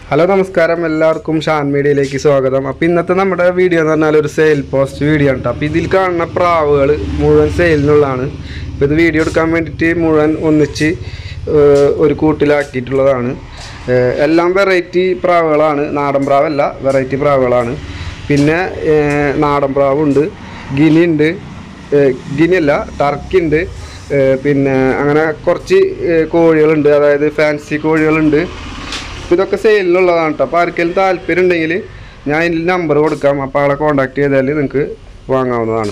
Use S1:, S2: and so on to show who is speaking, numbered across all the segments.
S1: hello നമസ്കാരം എല്ലാവർക്കും ഷാൻ മീഡിയയിലേക്ക് സ്വാഗതം അപ്പോൾ ഇന്നത്തെ നമ്മുടെ വീഡിയോ എന്ന് പറഞ്ഞാൽ ഒരു സെയിൽ പോസ്റ്റ് വീഡിയോ ആണ് അപ്പോൾ ഇതിൽ കാണുന്ന പ്രാവുകൾ മുഴുവൻ സെയിലിനുള്ളതാണ് ഇപ്പോൾ ഇത് വീഡിയോ എടുക്കാൻ വേണ്ടിയിട്ട് മുഴുവൻ ഒന്നിച്ച് ഏഹ്, ഒരു കൂട്ടിലാക്കിയിട്ടുള്ളതാണ് ഏഹ്, എല്ലാം വെറൈറ്റി പ്രാവുകളാണ് നാടൻ പ്രാവല്ല വെറൈറ്റി പ്രാവുകളാണ് പിന്നെ ഏഹ്, നാടൻ പ്രാവുണ്ട് ഗിനി ഉണ്ട് ഗിനി അല്ല ടർക്കി ഉണ്ട് ഏഹ്, പിന്നെ അങ്ങനെ കുറച്ച് ഏഹ്, കോഴികളുണ്ട് അതായത് ഫാൻസി കോഴികളുണ്ട് അപ്പോൾ ഇതൊക്കെ സെയിലിനുള്ളതാണ് കേട്ടോ അപ്പോൾ ആർക്കെങ്കിലും താല്പര്യം ഉണ്ടെങ്കിൽ ഞാൻ ഇതിൽ നമ്പർ കൊടുക്കാം അപ്പോൾ ആളെ കോൺടാക്ട് ചെയ്താൽ നിങ്ങൾക്ക് വാങ്ങാവുന്നതാണ്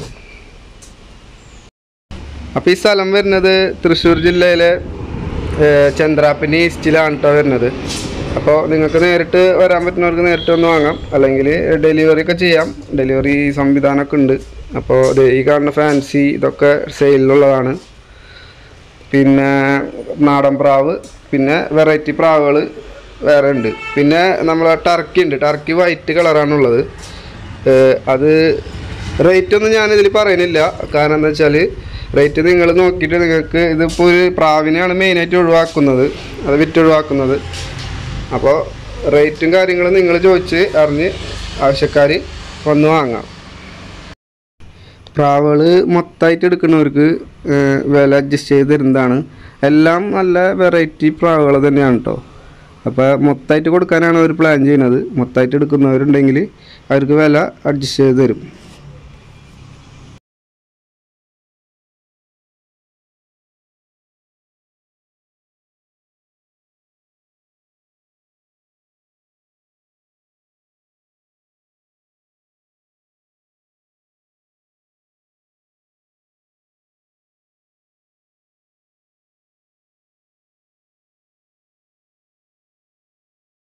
S1: അപ്പോൾ ഈ സ്ഥലം വരുന്നത് തൃശ്ശൂർ ജില്ലയിലെ ഏഹ്, ചന്ദ്രാപ്പിനി ഈസ്റ്റിലാണ് കേട്ടോ വരുന്നത് അപ്പോൾ നിങ്ങൾക്ക് നേരിട്ട് വരാൻ പറ്റുന്നവർക്ക് നേരിട്ട് വന്ന് വാങ്ങാം അല്ലെങ്കിൽ ഡെലിവറി ഒക്കെ ചെയ്യാം ഡെലിവറി സംവിധാനമൊക്കെ ഉണ്ട് അപ്പോൾ ദേ ഈ കാണുന്ന ഫാൻസി ഇതൊക്കെ സെയിലിനുള്ളതാണ് പിന്നെ നാടൻ പ്രാവ് പിന്നെ വെറൈറ്റി പ്രാവുകൾ വേറെ ഉണ്ട് പിന്നെ നമ്മളെ ടർക്കി ഉണ്ട് ടർക്കി വൈറ്റ് കളറാണുള്ളത് ഏഹ് അത് റേറ്റ് ഒന്നും ഞാനിതിൽ പറയുന്നില്ല കാരണം എന്താ വെച്ചാൽ റേറ്റ് നിങ്ങൾ നോക്കിയിട്ട് നിങ്ങൾക്ക് ഇതിപ്പോൾ ഒരു പ്രാവിനെയാണ് മെയിനായിട്ട് ഒഴിവാക്കുന്നത് അത് വിറ്റ് ഒഴിവാക്കുന്നത് അപ്പോൾ റേറ്റും കാര്യങ്ങളും നിങ്ങൾ ചോദിച്ച് അറിഞ്ഞ് ആവശ്യക്കാർ വന്ന് വാങ്ങാം പ്രാവുകൾ മൊത്തമായിട്ട് എടുക്കുന്നവർക്ക് ഏഹ്, വില അഡ്ജസ്റ്റ് ചെയ്ത് തരുന്നതാണ് എല്ലാം നല്ല വെറൈറ്റി പ്രാവുകൾ തന്നെയാണ് കേട്ടോ അപ്പോൾ മൊത്തമായിട്ട് കൊടുക്കാനാണ് അവർ പ്ലാൻ ചെയ്യുന്നത് മൊത്തമായിട്ട് എടുക്കുന്നവരുണ്ടെങ്കിൽ അവർക്ക് വില അഡ്ജസ്റ്റ് ചെയ്ത് തരും